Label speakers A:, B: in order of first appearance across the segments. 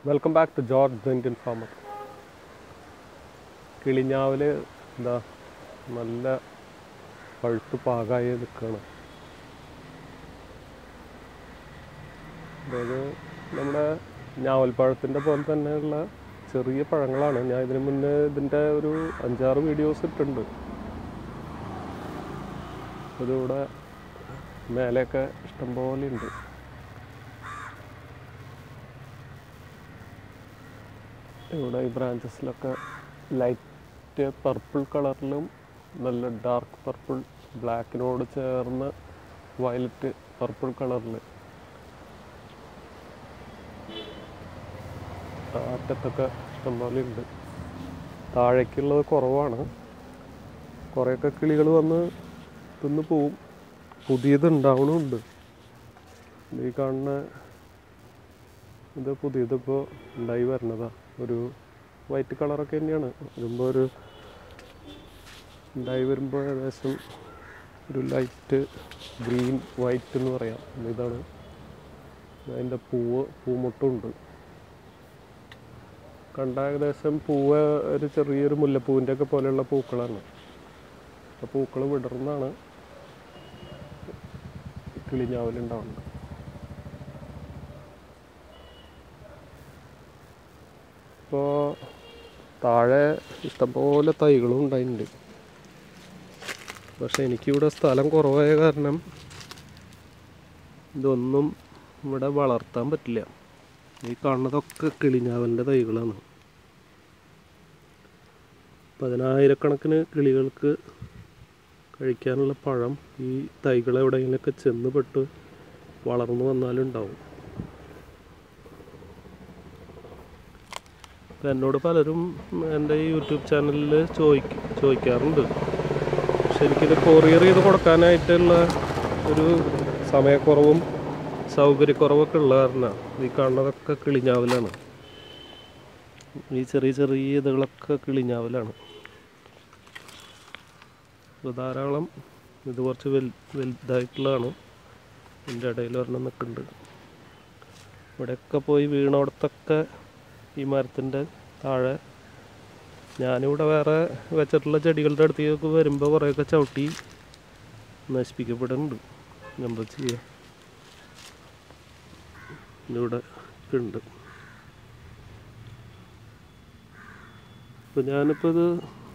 A: welcome back to George the Indian farmer കിളിഞ്ഞാവല് എന്താ നല്ല പഴുത്ത് പാകമായി നിൽക്കുകയാണ് അതായത് നമ്മുടെ ഞാവൽപ്പഴത്തിൻ്റെ പോലെ തന്നെയുള്ള ചെറിയ പഴങ്ങളാണ് ഞാൻ ഇതിന് മുന്നേ ഇതിൻ്റെ ഒരു അഞ്ചാറ് വീഡിയോസ് ഇട്ടിട്ടുണ്ട് അതിവിടെ മേലെയൊക്കെ ഇഷ്ടംപോലെ ഉണ്ട് ഇവിടെ ഈ ബ്രാഞ്ചസിലൊക്കെ ലൈറ്റ് പർപ്പിൾ കളറിലും നല്ല ഡാർക്ക് പർപ്പിൾ ബ്ലാക്കിനോട് ചേർന്ന് വയലറ്റ് പർപ്പിൾ കളറിൽ അറ്റത്തൊക്കെ ഇഷ്ടംപോലെ ഉണ്ട് താഴേക്കുള്ളത് കുറവാണ് കുറേയൊക്കെ കിളികൾ വന്ന് തിന്ന് പോവും പുതിയത് ഉണ്ടാവണമുണ്ട് ഈ കാണുന്ന ഇത് പുതിയതിപ്പോൾ ഉണ്ടായി വരണതാ ഒരു വൈറ്റ് കളറൊക്കെ തന്നെയാണ് വരുമ്പോൾ ഒരു ഉണ്ടായി വരുമ്പോൾ ഏകദേശം ഒരു ലൈറ്റ് ഗ്രീൻ വൈറ്റ് എന്ന് പറയാം ഇതാണ് അതിൻ്റെ പൂവ് പൂമുട്ടുണ്ട് കണ്ട ഏകദേശം പൂവ് ഒരു ചെറിയൊരു മുല്ലപ്പൂവിൻ്റെ ഒക്കെ പോലെയുള്ള പൂക്കളാണ് ആ പൂക്കൾ വിടർന്നാണ് കിളിഞ്ഞാവലുണ്ടാവുന്നത് ഇപ്പോൾ താഴെ ഇഷ്ടംപോലെ തൈകളും ഉണ്ടായിട്ടുണ്ട് പക്ഷെ എനിക്കിവിടെ സ്ഥലം കുറവായ കാരണം ഇതൊന്നും ഇവിടെ വളർത്താൻ പറ്റില്ല ഈ കാണുന്നതൊക്കെ കിളിഞ്ഞാവലിൻ്റെ തൈകളാണ് പതിനായിരക്കണക്കിന് കിളികൾക്ക് കഴിക്കാനുള്ള പഴം ഈ തൈകൾ എവിടെയെങ്കിലുമൊക്കെ ചെന്ന് പെട്ട് വളർന്നു വന്നാലുണ്ടാവും ഇപ്പം എന്നോട് പലരും എൻ്റെ ഈ യൂട്യൂബ് ചാനലിൽ ചോദിക്ക ചോദിക്കാറുണ്ട് പക്ഷെ എനിക്കിത് കൊറിയർ ചെയ്ത് കൊടുക്കാനായിട്ടുള്ള ഒരു സമയക്കുറവും സൗകര്യക്കുറവൊക്കെ ഉള്ള കാരണം ഈ കാണുന്നതൊക്കെ കിളിഞ്ഞാവലാണ് ഈ ചെറിയ ചെറിയ ഇതുകളൊക്കെ കിളിഞ്ഞാവലാണ് അപ്പോൾ ധാരാളം ഇത് കുറച്ച് വൽ വലുതായിട്ടുള്ളതാണ് ഇതിൻ്റെ ഇടയിൽ ഒരെണ്ണം നിൽക്കുന്നുണ്ട് ഇവിടെയൊക്കെ പോയി വീണോടത്തൊക്കെ ഈ മരത്തിൻ്റെ താഴെ ഞാനിവിടെ വേറെ വെച്ചിട്ടുള്ള ചെടികളുടെ അടുത്തേക്ക് വരുമ്പോൾ കുറേയൊക്കെ ചവിട്ടി നശിപ്പിക്കപ്പെടുന്നുണ്ട് എന്താ ചെയ്യുക ഇതിവിടെ ഉണ്ട് ഇപ്പം ഞാനിപ്പോൾ ഇത്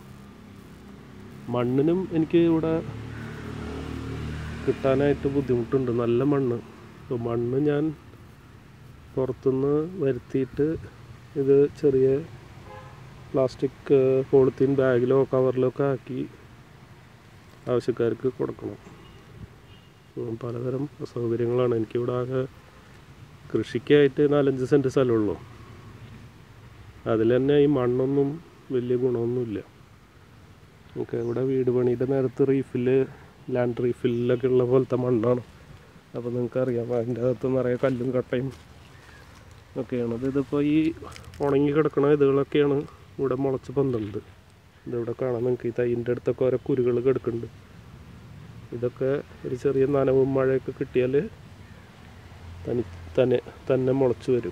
A: മണ്ണിനും എനിക്ക് ഇവിടെ കിട്ടാനായിട്ട് ബുദ്ധിമുട്ടുണ്ട് നല്ല മണ്ണ് അപ്പോൾ മണ്ണ് ഞാൻ പുറത്തുനിന്ന് വരുത്തിയിട്ട് ഇത് ചെറിയ പ്ലാസ്റ്റിക് പോളിത്തീൻ ബാഗിലോ കവറിലോ ഒക്കെ ആക്കി ആവശ്യക്കാർക്ക് കൊടുക്കണം ഉം, പലതരം സൗകര്യങ്ങളാണ് എനിക്കിവിടെ ആകെ കൃഷിക്കായിട്ട് നാലഞ്ച് സെൻറ്റ് സ്ഥലമുള്ളൂ അതിൽ തന്നെ ഈ മണ്ണൊന്നും വലിയ ഗുണമൊന്നുമില്ല നമുക്ക് ഇവിടെ വീട് പണിയുടെ നേരത്ത് റീഫിൽ ലാൻഡ് റീഫില്ലൊക്കെ ഉള്ള പോലത്തെ മണ്ണാണ് അപ്പോൾ നിങ്ങൾക്കറിയാം അതിൻ്റെ അകത്ത് നിറയെ കല്ലും കട്ടയും ഒക്കെയാണ് ഇത് ഇതിപ്പോൾ ഈ ഉണങ്ങി കിടക്കണ ഇതുകളൊക്കെയാണ് ഇവിടെ മുളച്ച് പന്തുള്ളത് ഇതിവിടെ കാണാം നിങ്ങൾക്ക് ഈ തൈൻ്റെ അടുത്തൊക്കെ ഓരോ കുരുകൾ കിടക്കുന്നുണ്ട് ഇതൊക്കെ ഒരു ചെറിയ നനവും മഴയൊക്കെ കിട്ടിയാൽ തനി തന്നെ തന്നെ മുളച്ച് വരും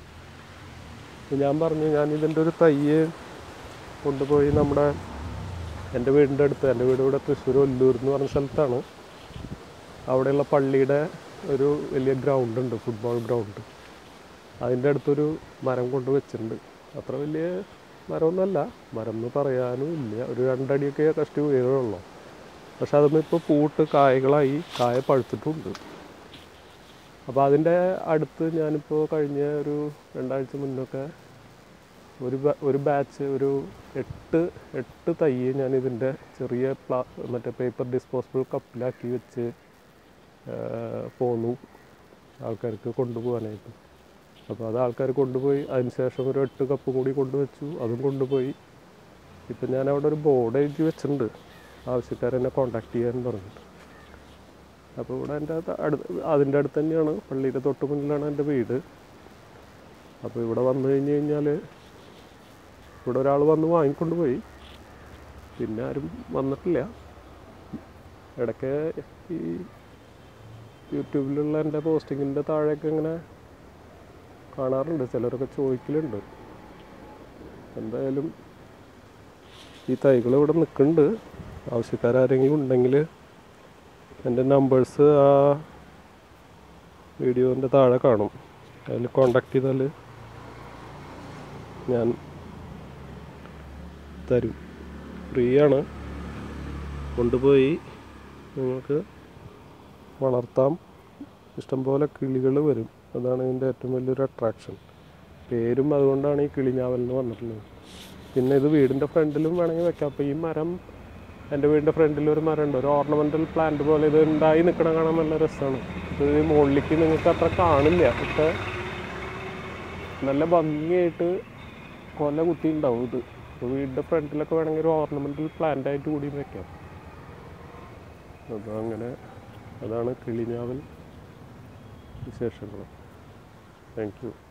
A: ഇപ്പൊ ഞാൻ പറഞ്ഞു ഞാൻ ഇതിൻ്റെ ഒരു തയ്യ് കൊണ്ടുപോയി നമ്മുടെ എൻ്റെ വീടിൻ്റെ അടുത്ത് എൻ്റെ വീട് ഇവിടെ തൃശ്ശൂർ ഒല്ലൂർ എന്ന് പറഞ്ഞ സ്ഥലത്താണ് അവിടെയുള്ള പള്ളിയുടെ ഒരു വലിയ ഗ്രൗണ്ട് ഉണ്ട് ഫുട്ബോൾ ഗ്രൗണ്ട് അതിൻ്റെ അടുത്തൊരു മരം കൊണ്ട് വെച്ചിട്ടുണ്ട് അത്ര വലിയ മരമൊന്നുമല്ല മരം എന്ന് പറയാനും ഇല്ല ഒരു രണ്ടടിയൊക്കെ കഷ്ടി ഉയരമുള്ളൂ പക്ഷെ അതൊന്നും ഇപ്പോൾ പൂട്ട് കായകളായി കായ പഴുത്തിട്ടുണ്ട് അപ്പോൾ അതിൻ്റെ അടുത്ത് ഞാനിപ്പോൾ കഴിഞ്ഞ ഒരു രണ്ടാഴ്ച മുന്നൊക്കെ ഒരു ബാ- ഒരു ബാച്ച് ഒരു എട്ട് എട്ട് തൈ ഞാൻ ഇതിൻ്റെ ചെറിയ പ്ലാ മറ്റേ പേപ്പർ ഡിസ്പോസിബിൾ കപ്പിലാക്കി വെച്ച് ആ, പോന്നു ആൾക്കാർക്ക് കൊണ്ടുപോകാനായിട്ട് അപ്പോൾ അത് ആൾക്കാർ കൊണ്ടുപോയി അതിന് ശേഷം ഒരു എട്ട് കപ്പും കൂടി കൊണ്ടുവച്ചു അതും കൊണ്ടുപോയി ഇപ്പം ഞാൻ അവിടെ ഒരു ബോർഡ് എഴുതി വെച്ചിട്ടുണ്ട് ആവശ്യക്കാരെന്നെ കോണ്ടാക്ട് ചെയ്യാൻ പറഞ്ഞിട്ട് അപ്പോൾ ഇവിടെ എൻ്റെ അടുത്ത് അതിൻ്റെ അടുത്ത് തന്നെയാണ് പള്ളിയുടെ തൊട്ട് മുന്നിലാണ് എൻ്റെ വീട് അപ്പോൾ ഇവിടെ വന്നു കഴിഞ്ഞ് കഴിഞ്ഞാൽ ഇവിടെ ഒരാൾ വന്ന് വാങ്ങിക്കൊണ്ട് പോയി പിന്നെ ആരും വന്നിട്ടില്ല ഇടയ്ക്ക് ഈ യൂട്യൂബിലുള്ള എൻ്റെ പോസ്റ്റിങ്ങിൻ്റെ താഴെയൊക്കെ ഇങ്ങനെ കാണാറുണ്ട് ചിലരൊക്കെ ചോദിക്കലുണ്ട് എന്തായാലും ഈ തൈകൾ ഇവിടെ നിൽക്കുന്നുണ്ട് ആവശ്യക്കാരെങ്കിലും ഉണ്ടെങ്കിൽ എൻ്റെ നമ്പേഴ്സ് ആ വീഡിയോൻ്റെ താഴെ കാണും അതിൽ കോണ്ടാക്ട് ചെയ്താൽ ഞാൻ തരും ഫ്രീ ആണ് കൊണ്ടുപോയി നിങ്ങൾക്ക് വളർത്താം ഇഷ്ടംപോലെ കിളികൾ വരും അതാണ് ഇതിൻ്റെ ഏറ്റവും വലിയൊരു അട്രാക്ഷൻ പേരും അതുകൊണ്ടാണ് ഈ കിളിഞ്ഞാവൽ എന്ന് പറഞ്ഞിട്ടുള്ളത് പിന്നെ ഇത് വീടിൻ്റെ ഫ്രണ്ടിലും വേണമെങ്കിൽ വെക്കാം അപ്പോൾ ഈ മരം എൻ്റെ വീടിൻ്റെ ഫ്രണ്ടിൽ ഒരു മരം ഉണ്ട് ഒരു ഓർണമെൻ്റൽ പ്ലാന്റ് പോലെ ഇത് ഉണ്ടായി നിൽക്കണം കാണാൻ നല്ല രസമാണ് ഇത് ഈ മുകളിലേക്ക് നിങ്ങൾക്ക് അത്ര കാണില്ല പക്ഷേ നല്ല ഭംഗിയായിട്ട് കൊല കുത്തി ഉണ്ടാവും ഇത് അപ്പോൾ വീടിൻ്റെ ഫ്രണ്ടിലൊക്കെ വേണമെങ്കിൽ ഒരു ഓർണമെൻ്റൽ പ്ലാന്റ് ആയിട്ട് കൂടി വെക്കാം അപ്പോൾ അങ്ങനെ അതാണ് കിളിഞ്ഞാവൽ വിശേഷങ്ങൾ താങ്ക് യു